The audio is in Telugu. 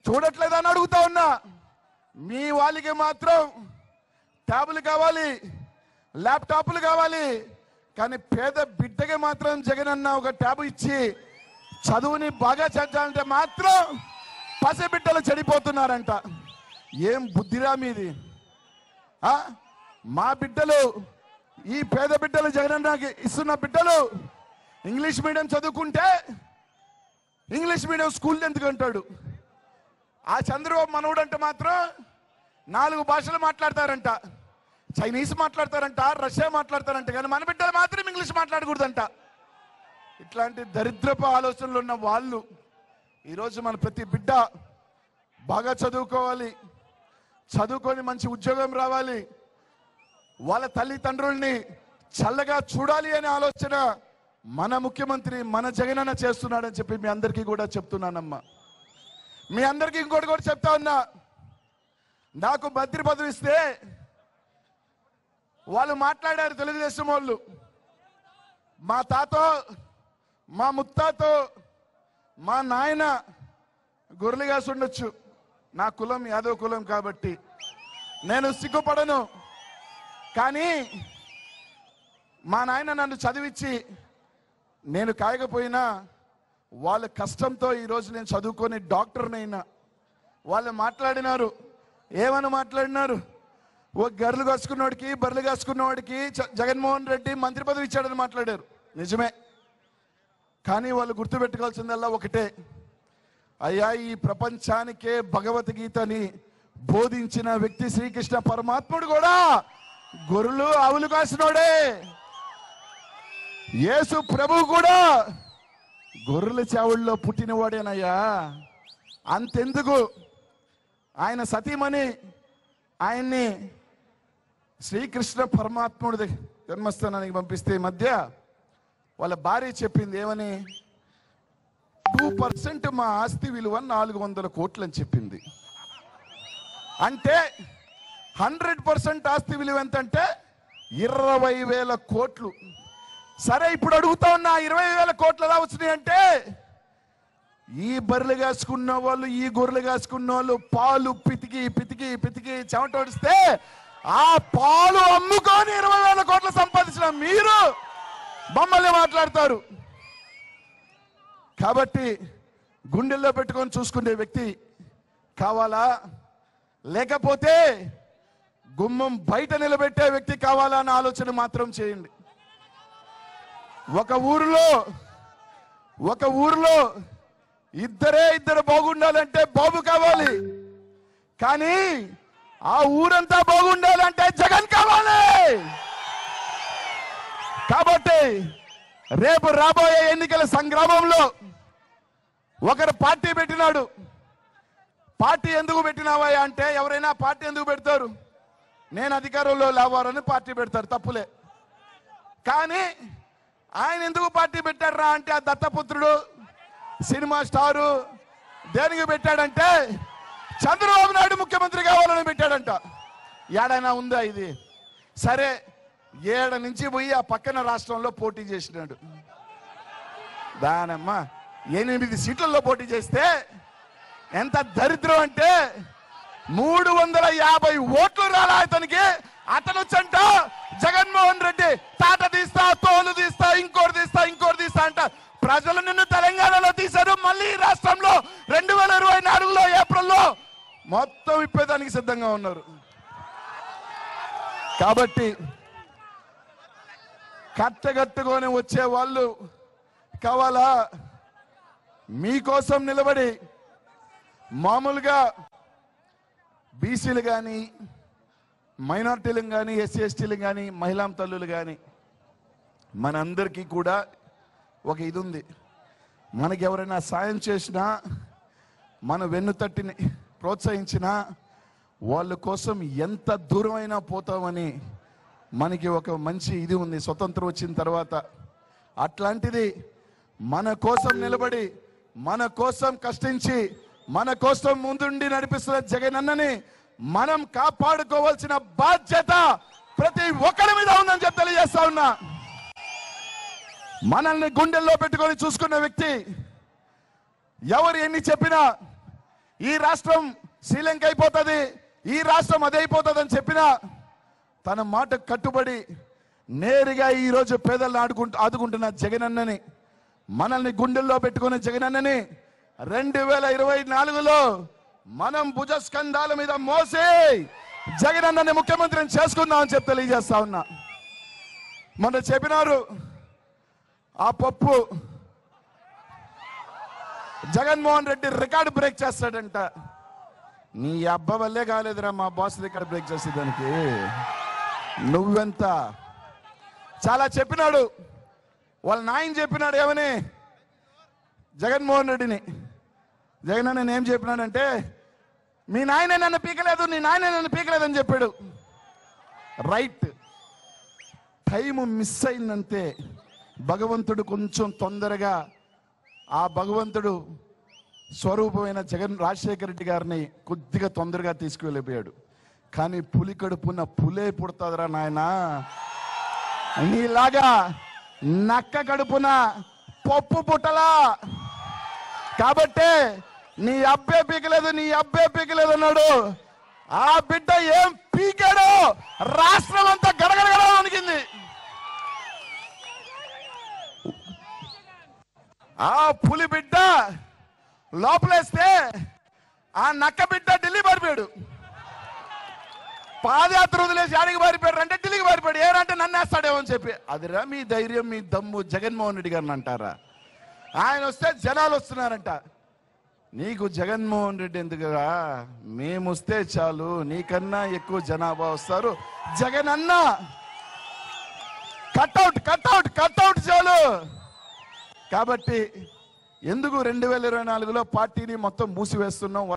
చూడట్లేదని అడుగుతా ఉన్నా మీ వాళ్ళకి మాత్రం ట్యాబులు కావాలి ల్యాప్టాప్లు కావాలి కానీ పేద బిడ్డకి మాత్రం జగన్ అన్న ఒక ట్యాబ్ ఇచ్చి చదువుని బాగా చదవాలంటే మాత్రం పసి బిడ్డలు చెడిపోతున్నారంట ఏం బుద్ధిరా మీది ఆ? మా బిడ్డలు ఈ పేద బిడ్డలు జగనన్నకి ఇస్తున్న బిడ్డలు ఇంగ్లీష్ మీడియం చదువుకుంటే ఇంగ్లీష్ మీడియం స్కూల్ ఎందుకు అంటాడు ఆ చంద్రబాబు మనవుడు అంటే మాత్రం నాలుగు భాషలు మాట్లాడతారంట చైనీస్ మాట్లాడతారంట రష్యా మాట్లాడతారంట కానీ మన బిడ్డలు మాత్రం ఇంగ్లీష్ మాట్లాడకూడదంట ఇట్లాంటి దరిద్రపు ఆలోచనలు ఉన్న వాళ్ళు ఈరోజు మన ప్రతి బిడ్డ బాగా చదువుకోవాలి చదువుకొని మంచి ఉద్యోగం రావాలి వాళ్ళ తల్లిదండ్రుల్ని చల్లగా చూడాలి అనే ఆలోచన మన ముఖ్యమంత్రి మన జగనన్న చేస్తున్నాడని చెప్పి మీ అందరికీ కూడా చెప్తున్నానమ్మా మీ అందరికీ ఇంకోటి కూడా చెప్తా ఉన్నా నాకు మంత్రి పదవి ఇస్తే వాళ్ళు మాట్లాడారు తెలుగుదేశం వాళ్ళు మా తాతో మా ముత్తాతో మా నాయన గొర్రెలుగాసి ఉండొచ్చు నా కులం యాదవ్ కులం కాబట్టి నేను సిగ్గుపడను కానీ మా నాయన నన్ను చదివించి నేను కాయకపోయినా వాళ్ళ కష్టంతో ఈరోజు నేను చదువుకొని డాక్టర్నైనా వాళ్ళు మాట్లాడినారు ఏమని మాట్లాడినారు ఓ గర్రెలు కాసుకున్నవాడికి బర్రెలు కాసుకున్నవాడికి చ- జగన్మోహన్ రెడ్డి మంత్రి పదవి ఇచ్చాడని మాట్లాడారు నిజమే కానీ వాళ్ళు గుర్తుపెట్టుకోవాల్సిందల్లా ఒకటే అయ్యా ఈ ప్రపంచానికే భగవద్గీతని బోధించిన వ్యక్తి శ్రీకృష్ణ పరమాత్ముడు కూడా గొర్రెలు ఆవులు కాసినోడే యేసు ప్రభు కూడా గొర్రెల చావుల్లో పుట్టినవాడేనయ్యా అంతెందుకు ఆయన సతీమణి ఆయన్ని శ్రీకృష్ణ పరమాత్ముడి దగ్గ- జన్మస్థానానికి పంపిస్తే ఈ మధ్య వాళ్ళ భార్య చెప్పింది ఏమని టూ పర్సెంట్ మా ఆస్తి విలువ నాలుగు వందల కోట్లు అని చెప్పింది అంటే హండ్రెడ్ పర్సెంట్ ఆస్తి విలువ ఎంత అంటే ఇరవై వేల కోట్లు సరే ఇప్పుడు అడుగుతా ఉన్నా ఇరవై వేల కోట్లు ఎలా వచ్చినాయి అంటే ఈ బర్రెలు కాసుకున్న వాళ్ళు ఈ గొర్రెలు కాసుకున్న వాళ్ళు పాలు పితికి పితికి పితికి చెమటోడిస్తే ఆ పాలు అమ్ముకొని ఇరవై వేల కోట్లు సంపాదించిన మీరు మమ్మల్ని మాట్లాడతారు కాబట్టి గుండెల్లో పెట్టుకొని చూసుకునే వ్యక్తి కావాలా లేకపోతే గుమ్మం బయట నిలబెట్టే వ్యక్తి కావాలా అన్న ఆలోచన మాత్రం చేయండి ఒక ఊరిలో ఒక ఊరిలో ఇద్దరే ఇద్దరు బాగుండాలంటే బాబు కావాలి కానీ ఆ ఊరంతా బాగుండాలంటే జగన్ కావాలి కాబట్టి రేపు రాబోయే ఎన్నికల సంగ్రామంలో ఒకరు పార్టీ పెట్టినాడు పార్టీ ఎందుకు పెట్టినావా అంటే ఎవరైనా పార్టీ ఎందుకు పెడతారు నేను అధికారంలో లేవారని పార్టీ పెడతారు తప్పులే కానీ ఆయన ఎందుకు పార్టీ పెట్టారా అంటే ఆ దత్తపుత్రుడు సినిమా స్టారు దేనికి పెట్టాడంటే చంద్రబాబు నాయుడు ముఖ్యమంత్రి కావాలని పెట్టాడంట ఏడైనా ఉందా ఇది సరే ఏడ నుంచి పోయి ఆ పక్కన రాష్ట్రంలో పోటీ చేసినాడు దానమ్మ ఎనిమిది సీట్లలో పోటీ చేస్తే ఎంత దరిద్రం అంటే మూడు వందల యాభై ఓట్లు రాలా అతనికి అతను వచ్చంట జగన్మోహన్ రెడ్డి తాట తీస్తా తోలు తీస్తా ఇంకోటి తీస్తా ఇంకోటి తీస్తా అంట ప్రజలు నిన్ను తెలంగాణలో తీశారు మళ్ళీ ఈ రాష్ట్రంలో రెండు వేల ఇరవై నాలుగులో ఏప్రిల్లో మొత్తం ఇప్పేదానికి సిద్ధంగా ఉన్నారు కాబట్టి కట్టగట్టుకొని వచ్చే వాళ్ళు కావాలా మీకోసం నిలబడి మామూలుగా బీసీలు కానీ మైనార్టీలు కానీ ఎస్సీ ఎస్టీలు కానీ మహిళా తల్లులు కానీ మనందరికీ కూడా ఒక ఇది ఉంది మనకి ఎవరైనా సాయం చేసినా మన వెన్నుతట్టిని ప్రోత్సహించినా వాళ్ళ కోసం ఎంత దూరమైనా పోతామని మనకి ఒక మంచి ఇది ఉంది స్వతంత్రం వచ్చిన తర్వాత అట్లాంటిది మన కోసం నిలబడి మన కోసం కష్టించి మన కోసం ముందుండి నడిపిస్తున్న జగనన్నని మనం కాపాడుకోవాల్సిన బాధ్యత ప్రతి ఒక్కరి మీద ఉందని చెప్పి తెలియజేస్తా ఉన్నా మనల్ని గుండెల్లో పెట్టుకొని చూసుకున్న వ్యక్తి ఎవరు ఎన్ని చెప్పినా ఈ రాష్ట్రం శ్రీలంక అయిపోతుంది ఈ రాష్ట్రం అదే అయిపోతుంది అని చెప్పినా తన మాట కట్టుబడి నేరుగా ఈ రోజు పేదలను ఆడుకుంటూ ఆదుకుంటున్న జగనన్నని మనల్ని గుండెల్లో పెట్టుకున్న జగనన్నని రెండు వేల ఇరవై నాలుగులో మనం భుజస్కంధాల మీద మోసి జగనన్నని ముఖ్యమంత్రిని చేసుకుందాం అని చెప్పి తెలియజేస్తా ఉన్నా మొన్న చెప్పినారు ఆ పప్పు జగన్మోహన్ రెడ్డి రికార్డు బ్రేక్ చేస్తాడంట నీ అబ్బ వల్లే కాలేదురా మా బాస్ రికార్డు బ్రేక్ చేసేదానికి నువ్వెంత చాలా చెప్పినాడు వాళ్ళ నాయన చెప్పినాడు ఏమని జగన్మోహన్ రెడ్డిని జగన్ నేను ఏం చెప్పినాడంటే మీ నాయన నన్ను పీకలేదు నీ నాయన నన్ను పీకలేదని చెప్పాడు రైట్ టైం మిస్ అయిందంతే భగవంతుడు కొంచెం తొందరగా ఆ భగవంతుడు స్వరూపమైన జగన్ రాజశేఖర రెడ్డి గారిని కొద్దిగా తొందరగా తీసుకువెళ్ళిపోయాడు కానీ పులి కడుపున పులే పుడతాదిరా నాయనా నీలాగా నక్క కడుపున పప్పు పుట్టలా కాబట్టే నీ అబ్బే పీకలేదు నీ అబ్బే పీకలేదు అన్నాడు ఆ బిడ్డ ఏం పీకాడు రాష్ట్రం అంతా గడగడగడ వణికింది ఆ పులి బిడ్డ లోపలేస్తే ఆ నక్క బిడ్డ ఢిల్లీ పారిపోయాడు పాదయాత్ర వదిలేసి ఆడికి పారిపోయాడు అంటే ఢిల్లీకి పారిపోయాడు ఏరంటే నన్ను వేస్తాడేమో అని చెప్పి అదిరా మీ ధైర్యం మీ దమ్ము జగన్మోహన్ రెడ్డి గారిని అంటారా ఆయన వస్తే జనాలు వస్తున్నారంట నీకు జగన్మోహన్ రెడ్డి ఎందుకురా మేము వస్తే చాలు నీకన్నా ఎక్కువ జనాభా వస్తారు జగన్ అన్న కట్అవుట్ కట్అవుట్ కట్అవుట్ చాలు కాబట్టి ఎందుకు రెండు వేల ఇరవై నాలుగులో పార్టీని మొత్తం మూసివేస్తున్నాం